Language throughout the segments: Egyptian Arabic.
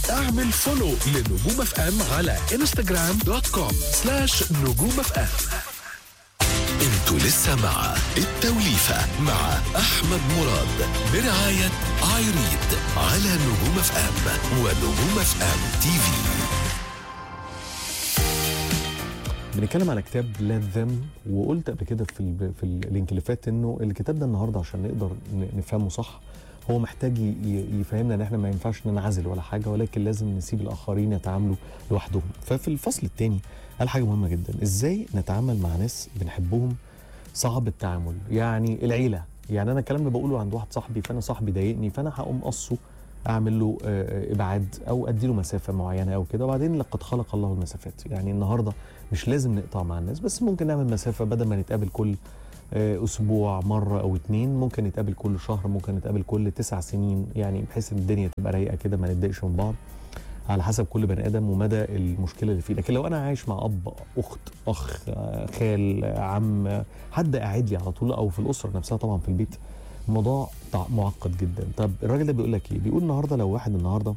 اعمل فولو لنجوم اف ام على انستغرام دوت كوم سلاش نجوم اف ام انتوا لسه مع التوليفة مع احمد مراد برعاية ايريد على نجوم اف ام ونجوم اف ام تي في بنتكلم على كتاب لا ذم وقلت قبل كده في ال في اللينك اللي فات انه الكتاب ده النهارده عشان نقدر ن- نفهمه صح هو محتاج ي- ي- يفهمنا ان احنا ما ينفعش ننعزل ولا حاجه ولكن لازم نسيب الاخرين يتعاملوا لوحدهم ففي الفصل الثاني قال حاجه مهمه جدا ازاي نتعامل مع ناس بنحبهم صعب التعامل يعني العيله يعني انا الكلام ده بقوله عند واحد صاحبي فانا صاحبي ضايقني فانا هقوم قصه اعمل له آه، آه، ابعاد او ادي له مسافه معينه او كده وبعدين لقد خلق الله المسافات يعني النهارده مش لازم نقطع مع الناس بس ممكن نعمل مسافه بدل ما نتقابل كل آه، اسبوع مره او اتنين ممكن نتقابل كل شهر ممكن نتقابل كل تسع سنين يعني بحيث ان الدنيا تبقى رايقه كده ما نتضايقش من بعض على حسب كل بني ادم ومدى المشكله اللي فيه لكن لو انا عايش مع اب اخت اخ آه، خال آه، عم آه، حد قاعد لي على طول او في الاسره نفسها طبعا في البيت الموضوع تع- معقد جدا طب الراجل ده بيقول لك ايه بيقول النهارده لو واحد النهارده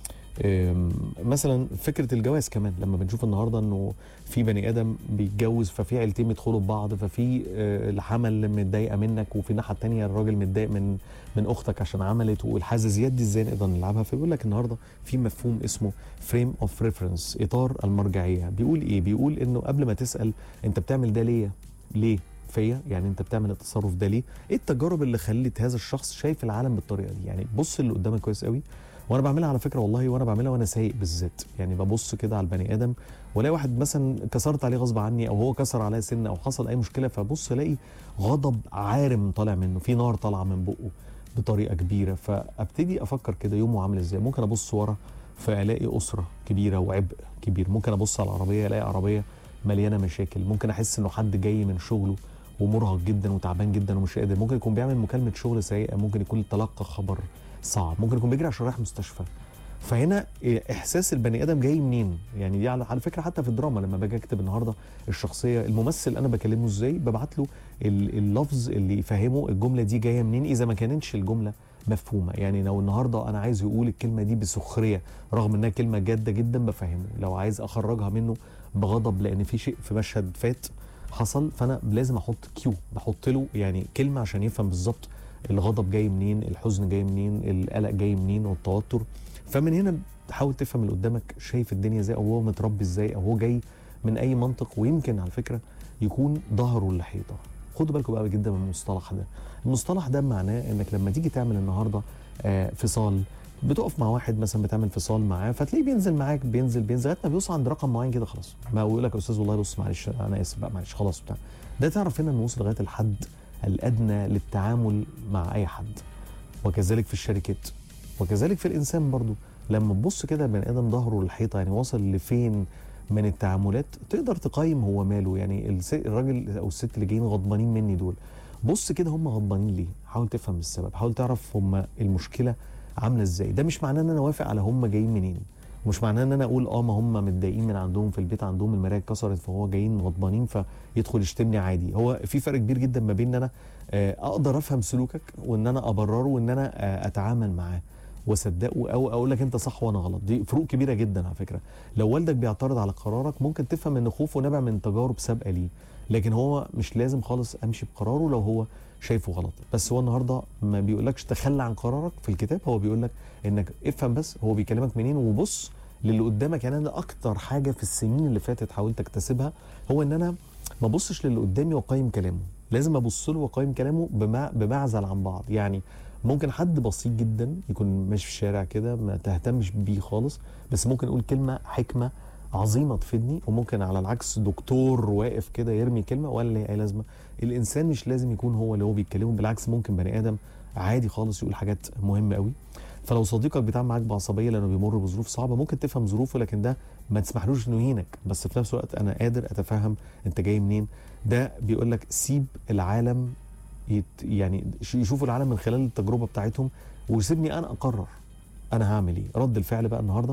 أم، مثلا فكره الجواز كمان لما بنشوف النهارده انه في بني ادم بيتجوز ففي عيلتين بيدخلوا ببعض ففي آه، الحمل متضايقه منك وفي الناحيه الثانيه الراجل متضايق من من اختك عشان عملت والحزازيات دي ازاي نقدر نلعبها فبيقول لك النهارده في مفهوم اسمه فريم اوف ريفرنس اطار المرجعيه بيقول ايه بيقول انه قبل ما تسال انت بتعمل ده ليه ليه فيا يعني انت بتعمل التصرف ده ليه ايه التجارب اللي خلت هذا الشخص شايف العالم بالطريقه دي يعني بص اللي قدامك كويس قوي وانا بعملها على فكره والله وانا بعملها وانا سايق بالذات يعني ببص كده على البني ادم والاقي واحد مثلا كسرت عليه غصب عني او هو كسر عليا سن او حصل اي مشكله فبص الاقي غضب عارم طالع منه في نار طالعه من بقه بطريقه كبيره فابتدي افكر كده يومه عامل ازاي ممكن ابص ورا فالاقي اسره كبيره وعبء كبير ممكن ابص على العربيه الاقي عربيه مليانه مشاكل ممكن احس انه حد جاي من شغله ومرهق جدا وتعبان جدا ومش قادر ممكن يكون بيعمل مكالمه شغل سيئه ممكن يكون تلقى خبر صعب ممكن يكون بيجري عشان رايح مستشفى فهنا إيه احساس البني ادم جاي منين يعني دي على على فكره حتى في الدراما لما باجي اكتب النهارده الشخصيه الممثل انا بكلمه ازاي ببعت له ال- اللفظ اللي يفهمه الجمله دي جايه منين اذا ما كانتش الجمله مفهومه يعني لو النهارده انا عايز يقول الكلمه دي بسخريه رغم انها كلمه جاده جدا بفهمه لو عايز اخرجها منه بغضب لان في شيء في مشهد فات حصل فانا لازم احط كيو بحط له يعني كلمه عشان يفهم بالظبط الغضب جاي منين الحزن جاي منين القلق جاي منين والتوتر فمن هنا تحاول تفهم اللي قدامك شايف الدنيا ازاي او هو متربي ازاي او هو جاي من اي منطق ويمكن على فكره يكون ظهره لحيطه خدوا بالكم بقى جدا من المصطلح ده المصطلح ده معناه انك لما تيجي تعمل النهارده آه فصال بتقف مع واحد مثلا بتعمل فصال معاه فتلاقيه بينزل معاك بينزل بينزل لغايه ما بيوصل عند رقم معين كده خلاص ما هو يقول لك يا استاذ والله بص معلش انا اسف بقى معلش خلاص بتاع ده تعرف هنا انه وصل لغايه الحد الادنى للتعامل مع اي حد وكذلك في الشركات وكذلك في الانسان برضو لما تبص كده البني ادم ظهره للحيطه يعني وصل لفين من التعاملات تقدر تقيم هو ماله يعني الس- الراجل او الست اللي جايين غضبانين مني دول بص كده هم غضبانين ليه حاول تفهم السبب حاول تعرف هم المشكله عامله ازاي ده مش معناه ان انا وافق على هم جايين منين مش معناه ان انا اقول اه ما هم متضايقين من عندهم في البيت عندهم المرايه اتكسرت فهو جايين غضبانين فيدخل يشتمني عادي هو في فرق كبير جدا ما بين ان انا آه، اقدر افهم سلوكك وان انا ابرره وان انا آه، اتعامل معاه واصدقه او اقول لك انت صح وانا غلط دي فروق كبيره جدا على فكره لو والدك بيعترض على قرارك ممكن تفهم ان خوفه نابع من تجارب سابقه ليه لكن هو مش لازم خالص امشي بقراره لو هو شايفه غلط بس هو النهارده ما بيقولكش تخلى عن قرارك في الكتاب هو بيقول لك انك افهم بس هو بيكلمك منين وبص للي قدامك يعني انا اكتر حاجه في السنين اللي فاتت حاولت اكتسبها هو ان انا ما ابصش للي قدامي واقيم كلامه لازم ابص له واقيم كلامه بمع... بمعزل عن بعض يعني ممكن حد بسيط جدا يكون ماشي في الشارع كده ما تهتمش بيه خالص بس ممكن يقول كلمه حكمه عظيمه تفيدني وممكن على العكس دكتور واقف كده يرمي كلمه ولا ليه اي لازمه الانسان مش لازم يكون هو اللي هو بيتكلمه بالعكس ممكن بني ادم عادي خالص يقول حاجات مهمه قوي فلو صديقك بيتعامل معاك بعصبيه لانه بيمر بظروف صعبه ممكن تفهم ظروفه لكن ده ما تسمحلوش انه يهينك بس في نفس الوقت انا قادر اتفهم انت جاي منين ده بيقول لك سيب العالم يت يعني ش- يشوفوا العالم من خلال التجربه بتاعتهم وسيبني انا اقرر انا هعمل ايه رد الفعل بقى النهارده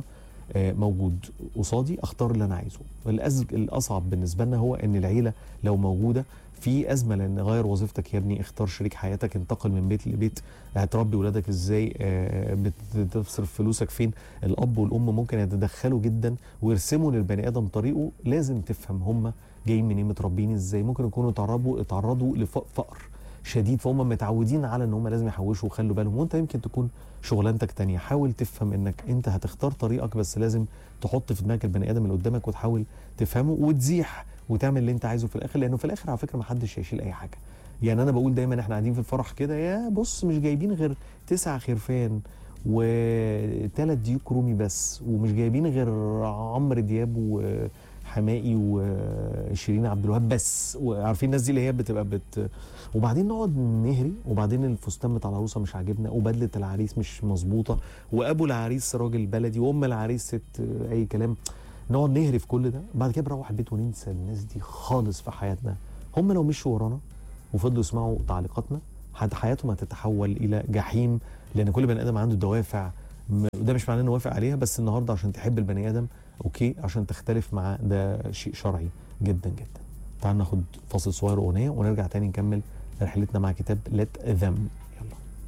آه، موجود قصادي اختار اللي انا عايزه الأز... الاصعب بالنسبه لنا هو ان العيله لو موجوده في ازمه لان غير وظيفتك يا ابني اختار شريك حياتك انتقل من بيت لبيت هتربي ولادك ازاي آه، بتصرف فلوسك فين الاب والام ممكن يتدخلوا جدا ويرسموا للبني ادم طريقه لازم تفهم هم جايين منين متربيين ازاي ممكن يكونوا اتعرضوا اتعرضوا لفقر شديد فهم متعودين على ان هم لازم يحوشوا ويخلوا بالهم وانت يمكن تكون شغلانتك تانية حاول تفهم انك انت هتختار طريقك بس لازم تحط في دماغك البني ادم اللي قدامك وتحاول تفهمه وتزيح وتعمل اللي انت عايزه في الاخر لانه في الاخر على فكره ما حدش هيشيل اي حاجه يعني انا بقول دايما احنا قاعدين في الفرح كده يا بص مش جايبين غير تسع خرفان وثلاث ديوك رومي بس ومش جايبين غير عمرو دياب وحمائي وشيرين عبد الوهاب بس وعارفين الناس دي اللي هي بتبقى بت وبعدين نقعد نهري وبعدين الفستان بتاع العروسه مش عاجبنا وبدله العريس مش مظبوطه وابو العريس راجل بلدي وام العريس ست اي كلام نقعد نهري في كل ده بعد كده بنروح البيت وننسى الناس دي خالص في حياتنا هم لو مشوا ورانا وفضلوا يسمعوا تعليقاتنا حد حياتهم هتتحول الى جحيم لان كل بني ادم عنده دوافع م- وده مش معناه انه وافق عليها بس النهارده عشان تحب البني ادم اوكي عشان تختلف معاه ده شيء شرعي جدا جدا تعال ناخد فاصل صغير اغنيه ونرجع تاني نكمل رحلتنا مع كتاب let them